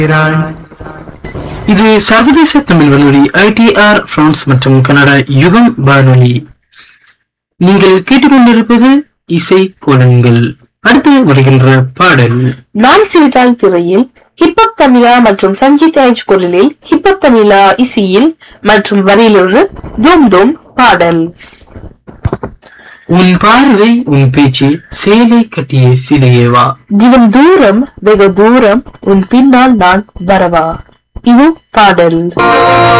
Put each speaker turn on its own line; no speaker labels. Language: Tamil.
இருக்கிறாய்
இது சர்வதேச தமிழ் வானொலி ஐடிஆர் பிரான்ஸ் மற்றும் கனடா யுகம் வானொலி நீங்கள் கேட்டுக்கொண்டிருப்பது இசை கோலங்கள் அடுத்து வருகின்ற பாடல்
நான் சிரித்தால் திரையில் ஹிப்ஹப் தமிழா மற்றும் சஞ்சித் ராஜ் குரலில் ஹிப்ஹப் தமிழா இசையில் மற்றும் வரியிலிருந்து தூம் தூம் பாடல்
உன் பார்வை உன் பேச்சு சேலை கட்டிய சிலையேவா
தினம் தூரம் வெகு தூரம் உன் பின்னால் நான் வரவா இது பாடல்